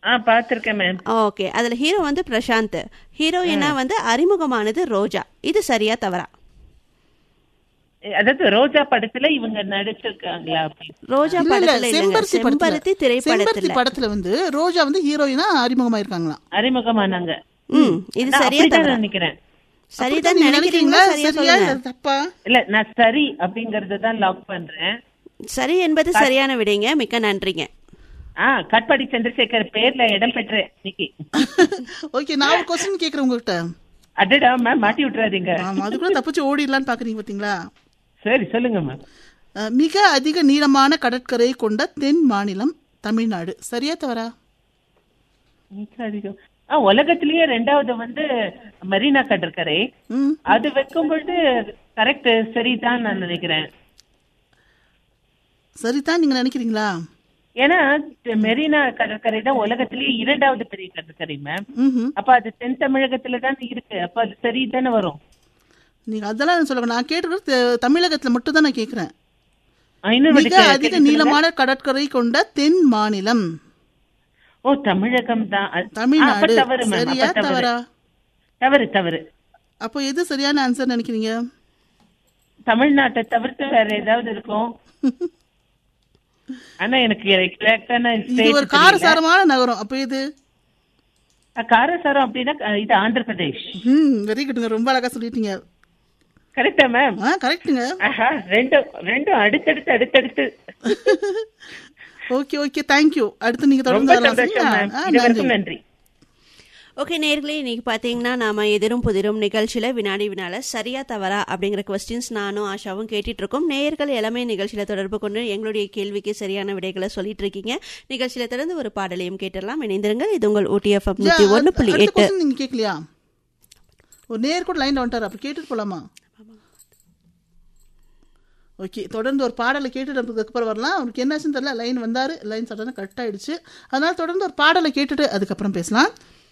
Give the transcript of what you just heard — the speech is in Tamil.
ஆ பாத்திருக்கேன் மேம் ஓகே அதுல ஹீரோ வந்து பிரசாந்த் ஹீரோயினா வந்து அறிமுகமானது ரோஜா இது சரியா தவறா அதாவது ரோஜா படத்துல இவங்க நடிச்சிருக்காங்களா அப்படி ரோஜா இல்ல இல்ல படத்துல இல்லைங்க செம்பருத்தி படத்துல செம்பருத்தி செம்பருத்தி திரைப்படத்துல படத்துல வந்து ரோஜா வந்து ஹீரோயினா அறிமுகமாயிருக்காங்களாம் அறிமுகமானாங்க ம் இது நான் சரியா அப்படிதான் தவறா நினைக்கிறேன் சரிதான் நீங்க நினைக்கிறீங்களா சரியா சரியா சொல்லுங்க இல்ல தப்பா இல்ல நான் சரி அப்படிங்கறத தான் லாக் பண்றேன் சரி என்பது சரியான விடைங்க மிக்க நன்றிங்க ஆ கட்பாடி சந்திரசேகர் பேர்ல இடம் பெற்றேன் இன்னைக்கு ஓகே நான் ஒரு கொஸ்டின் கேக்குறேன் உங்ககிட்ட அடடா மேம் மாட்டி விட்டுறாதீங்க ஆமா அதுக்குள்ள தப்பிச்சு ஓடிடலான்னு பாக்குறீங்க பாத்தீங்களா சரி சொல்லுங்க மேம் அஹ், மிக அதிக நீளமான கடற்கரை கொண்ட தென் மாநிலம் தமிழ்நாடு சரியா தவறா மிக அதிகம் ஆ உலகத்திலேயே ரெண்டாவது வந்து மெரினா கடற்கரை ம் அது வைக்கும் பொழுது கரெக்ட் சரிதான் நான் நினைக்கிறேன் சரிதான் நீங்க நினைக்கிறீங்களா ஏன்னா மெரினா கடற்கரை தான் உலகத்திலேயே இரண்டாவது பெரிய கடற்கரை மேம் ம்ஹும். அப்ப அது தென் தமிழகத்துல தான் இருக்கு அப்ப அது சரிதானே வரும் நீங்க அதெல்லாம் சொல்லுங்க நான் கேட்டுக்கிறது தமிழகத்துல மட்டும் தான் நான் கேக்குறேன் ஆ, இன்னொரு வாட்டி மிக கே- அதிக கேட்டு சொல்லுங்க. நீளமான கடற்கரை கொண்ட தென் மாநிலம் ஓ தமிழகம் தான் அது- ஆ, அப்ப தமிழ்நாடு தவறு மேம் சரியா அப்ப தவறு தவறா தவறு தவறு அப்போ எது சரியான ஆன்சர் நினைக்கிறீங்க தமிழ்நாட்டை தவிர்த்து வேற ஏதாவது இருக்கும் ஆனா எனக்கு எக்ஸாக்டான இது ஒரு காரசாரமான நகரம் அப்போ இது காரசாரம் அப்படின்னா அஹ், இது ஆந்திர பிரதேஷ் ம் வெரி குட்ங்க ரொம்ப அழகா சொல்லிட்டீங்க கரெக்டா மேம் ஆ கரெக்ட்டுங்க ஆஹா ரெண்டும் ரெண்டும் அடுத்தடுத்து அடுத்தடுத்து ஓகே ஓகே தேங்க்யூ அடுத்து நீங்க ரொம்ப தொடர்ந்து வரலாம் சந்தோஷம் சரிங்களா? மேம் ஆ, இதுவரைக்கும் நன்றி நன்றி ஓகே நேர்களே இன்னைக்கு பார்த்தீங்கன்னா நாம எதிரும் புதிரும் நிகழ்ச்சியில வினாடி வினால சரியா தவறா அப்படிங்கிற கொஸ்டின்ஸ் நானும் ஆஷாவும் கேட்டுட்டு இருக்கோம் நேயர்கள் எல்லாமே நிகழ்ச்சியில தொடர்பு கொண்டு எங்களுடைய கேள்விக்கு சரியான விடைகளை சொல்லிட்டு இருக்கீங்க நிகழ்ச்சியில தொடர்ந்து ஒரு பாடலையும் கேட்டலாம் இணைந்திருங்கள் இது உங்கள் OTFM யா, நூற்றி ஒன்று புள்ளி அடுத்த எட்டு question நீங்க கேட்கலையா ஒரு நேர் கூட லைன்ல வந்துட்டாரு அப்ப கேட்டுட்டு போலாமா ஓகே தொடர்ந்து ஒரு பாடலை கேட்டுட்டு அதுக்கப்புறம் வரலாம் அவருக்கு என்னாச்சுன்னு தெரியல லைன் வந்தாரு லைன் சடனா கட் ஆயிடுச்சு அதனால தொடர்ந்து ஒரு பாடலை கேட்டுட்டு அதுக்கப்புறம் பேசலாம்